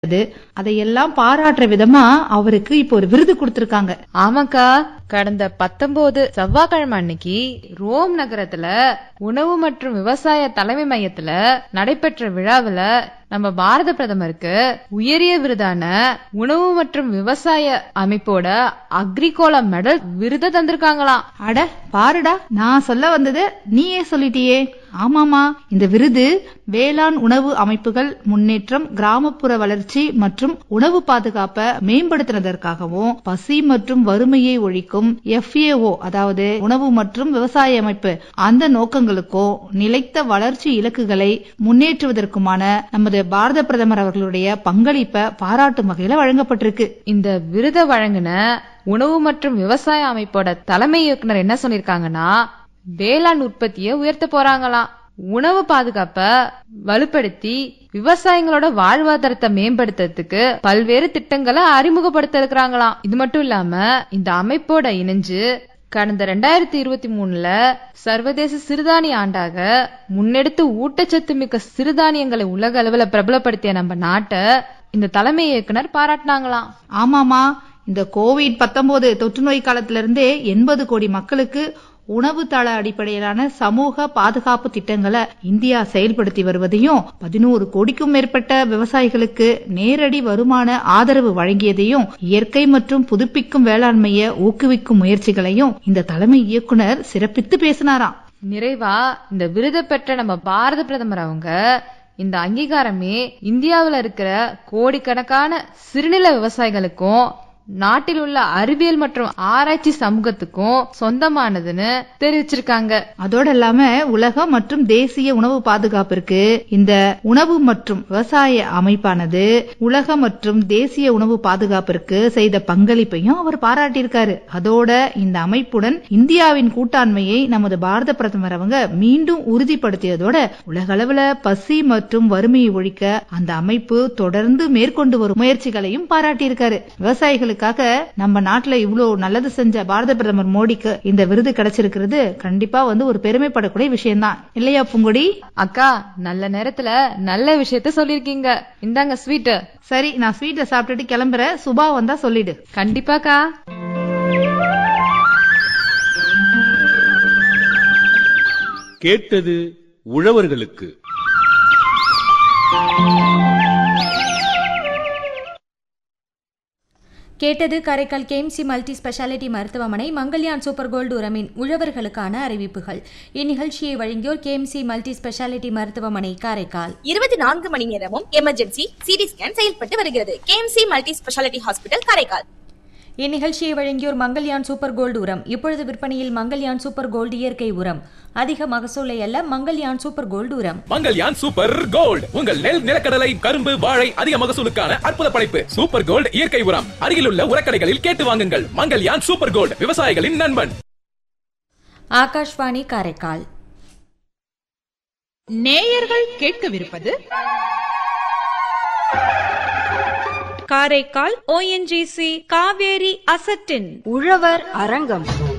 அது அதையெல்லாம் பாராட்டுற விதமா அவருக்கு இப்போ ஒரு விருது கொடுத்திருக்காங்க ஆமாக்கா கடந்த பத்தொன்பது செவ்வாய்க்கிழமை அன்னைக்கு ரோம் நகரத்துல உணவு மற்றும் விவசாய தலைமை மையத்துல நடைபெற்ற விழாவுல நம்ம பாரத பிரதமருக்கு உயரிய விருதான உணவு மற்றும் விவசாய அமைப்போட அக்ரிகோலா மெடல் விருதை தந்திருக்காங்களாம் அட பாருடா நான் சொல்ல வந்தது நீயே சொல்லிட்டியே ஆமாமா இந்த விருது வேளாண் உணவு அமைப்புகள் முன்னேற்றம் கிராமப்புற வளர்ச்சி மற்றும் உணவு பாதுகாப்பை மேம்படுத்தினதற்காகவும் பசி மற்றும் வறுமையை ஒழிக்கும் எஃப்ஏஓ அதாவது உணவு மற்றும் விவசாய அமைப்பு அந்த நோக்கங்களுக்கும் நிலைத்த வளர்ச்சி இலக்குகளை முன்னேற்றுவதற்குமான நமது பாரத பிரதமர் அவர்களுடைய பங்களிப்பை பாராட்டும் வகையில வழங்கப்பட்டிருக்கு இந்த விருதை வழங்கின உணவு மற்றும் விவசாய அமைப்போட தலைமை இயக்குனர் என்ன சொல்லிருக்காங்கன்னா வேளாண் உற்பத்தியை உயர்த்த போறாங்களாம் உணவு பாதுகாப்ப வலுப்படுத்தி விவசாயிகளோட வாழ்வாதாரத்தை மேம்படுத்துறதுக்கு பல்வேறு திட்டங்களை அறிமுகப்படுத்த இருக்கிறாங்களாம் இது மட்டும் இல்லாம இந்த அமைப்போட இணைஞ்சு கடந்த ரெண்டாயிரத்தி இருபத்தி மூணுல சர்வதேச சிறுதானிய ஆண்டாக முன்னெடுத்து ஊட்டச்சத்து மிக்க சிறுதானியங்களை உலக அளவுல பிரபலப்படுத்திய நம்ம நாட்டை இந்த தலைமை இயக்குனர் பாராட்டினாங்களாம் ஆமாமா இந்த கோவிட் 19 தொற்று நோய் காலத்துல இருந்தே எண்பது கோடி மக்களுக்கு உணவு தள அடிப்படையிலான சமூக பாதுகாப்பு திட்டங்களை இந்தியா செயல்படுத்தி வருவதையும் பதினோரு கோடிக்கும் மேற்பட்ட விவசாயிகளுக்கு நேரடி வருமான ஆதரவு வழங்கியதையும் இயற்கை மற்றும் புதுப்பிக்கும் வேளாண்மையை ஊக்குவிக்கும் முயற்சிகளையும் இந்த தலைமை இயக்குனர் சிறப்பித்து பேசினாராம் நிறைவா இந்த விருதை பெற்ற நம்ம பாரத பிரதமர் அவங்க இந்த அங்கீகாரமே இந்தியாவுல இருக்கிற கோடிக்கணக்கான சிறுநில விவசாயிகளுக்கும் நாட்டில் உள்ள அறிவியல் மற்றும் ஆராய்ச்சி சமூகத்துக்கும் சொந்தமானதுன்னு தெரிவிச்சிருக்காங்க அதோட இல்லாம உலக மற்றும் தேசிய உணவு பாதுகாப்பிற்கு இந்த உணவு மற்றும் விவசாய அமைப்பானது உலக மற்றும் தேசிய உணவு பாதுகாப்பிற்கு செய்த பங்களிப்பையும் அவர் பாராட்டியிருக்காரு அதோட இந்த அமைப்புடன் இந்தியாவின் கூட்டாண்மையை நமது பாரத பிரதமர் அவங்க மீண்டும் உறுதிப்படுத்தியதோட உலக அளவுல பசி மற்றும் வறுமையை ஒழிக்க அந்த அமைப்பு தொடர்ந்து மேற்கொண்டு வரும் முயற்சிகளையும் பாராட்டியிருக்காரு விவசாயிகளுக்காக நம்ம நாட்டுல இவ்வளவு நல்லது செஞ்ச பாரத பிரதமர் மோடிக்கு இந்த விருது கிடைச்சிருக்கிறது கண்டிப்பா வந்து ஒரு பெருமைப்படக்கூடிய விஷயம்தான் இல்லையா பூங்கொடி அக்கா நல்ல நேரத்துல நல்ல விஷயத்த சொல்லிருக்கீங்க இந்தாங்க ஸ்வீட் சரி நான் ஸ்வீட்டை சாப்பிட்டுட்டு கிளம்புறேன் சுபா வந்தா சொல்லிடு கண்டிப்பாக்கா கேட்டது உழவர்களுக்கு கேட்டது காரைக்கால் கேஎம்சி மல்டி ஸ்பெஷாலிட்டி மருத்துவமனை மங்கல்யான் சூப்பர் கோல்டு உரமின் உழவர்களுக்கான அறிவிப்புகள் இந்நிகழ்ச்சியை வழங்கியோர் கேஎம்சி மல்டி ஸ்பெஷாலிட்டி மருத்துவமனை காரைக்கால் இருபத்தி நான்கு மணி நேரமும் எமர்ஜென்சி சிடி ஸ்கேன் செயல்பட்டு வருகிறது KMC multi speciality hospital Karaikal இந்நிகழ்ச்சியை வழங்கியோர் மங்கல்யான் சூப்பர் கோல்டு உரம் இப்பொழுது விற்பனையில் மங்கல்யான் சூப்பர் கோல்டு இயற்கை உரம் அதிக மகசூலை அல்ல மங்கல்யான் சூப்பர் கோல்டு உரம் மங்கல்யான் சூப்பர் கோல்ட் உங்கள் நெல் நிலக்கடலை கரும்பு வாழை அதிக மகசூலுக்கான அற்புத படைப்பு சூப்பர் கோல்ட் இயற்கை உரம் அருகிலுள்ள உரக்கடைகளில் கேட்டு வாங்குங்கள் மங்கல்யான் சூப்பர் கோல்ட் விவசாயிகளின் நண்பன் ஆகாஷ்வாணி காரைக்கால் நேயர்கள் கேட்கவிருப்பது காரைக்கால் ஓஎன்ஜிசி காவேரி அசட்டின் உழவர் அரங்கம்